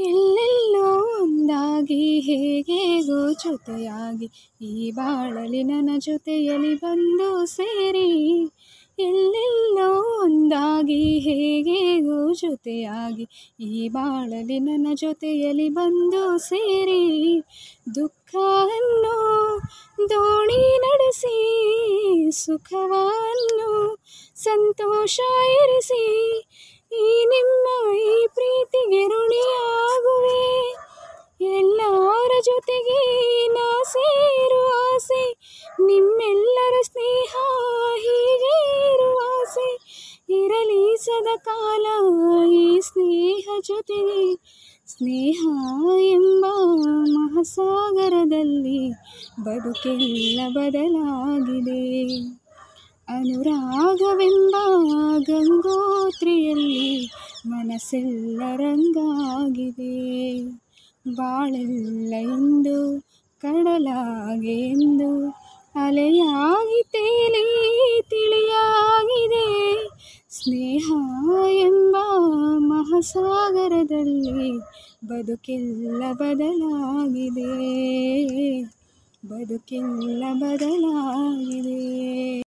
ಎಲ್ಲೆಲ್ಲೋ ಒಂದಾಗಿ ಹೇಗೇಗೋ ಜೊತೆಯಾಗಿ ಈ ಬಾಳಲಿ ನನ್ನ ಜೊತೆಯಲ್ಲಿ ಬಂದು ಸೇರಿ ಎಲ್ಲೆಲ್ಲೋ ಒಂದಾಗಿ ಹೇಗೇಗೋ ಜೊತೆಯಾಗಿ ಈ ಬಾಳಲಿ ನನ್ನ ಜೊತೆಯಲ್ಲಿ ಬಂದು ಸೇರಿ ದುಃಖವನ್ನು ದೋಣಿ ನಡೆಸಿ ಸುಖವನ್ನು ಸಂತೋಷ ಇರಿಸಿ ಈ ನಿಮ್ಮ ಈ ಪ್ರೀತಿಗೆ ಋಣಿಯಾಗುವೆ ಎಲ್ಲರ ಜೊತೆಗೆ ನಾ ಸೇರುವ ಆಸೆ ನಿಮ್ಮೆಲ್ಲರ ಸ್ನೇಹ ಹೀಗೆ ಇರುವ ಆಸೆ ಇರಲಿ ಸದಾ ಕಾಲ ಈ ಸ್ನೇಹ ಜೊತೆಗೆ ಸ್ನೇಹ ಎಂಬ ಮಹಾಸಾಗರದಲ್ಲಿ ಬದುಕೆಲ್ಲ ಬದಲಾಗಿದೆ ಅನುರಾಗವೆಂಬ ಗಂಗೋತ್ರಿಯಲ್ಲಿ ಮನಸ್ಸೆಲ್ಲ ರಂಗಾಗಿದೆ ಬಾಳೆಲ್ಲ ಇಂದು ಕಡಲಾಗೆ ಎಂದು ಅಲೆಯಾಗಿ ತೇಲಿ ತಿಳಿಯಾಗಿದೆ ಸ್ನೇಹ ಎಂಬ ಮಹಾಸಾಗರದಲ್ಲಿ ಬದುಕೆಲ್ಲ ಬದಲಾಗಿದೆ ಬದುಕೆಲ್ಲ ಬದಲಾಗಿದೆ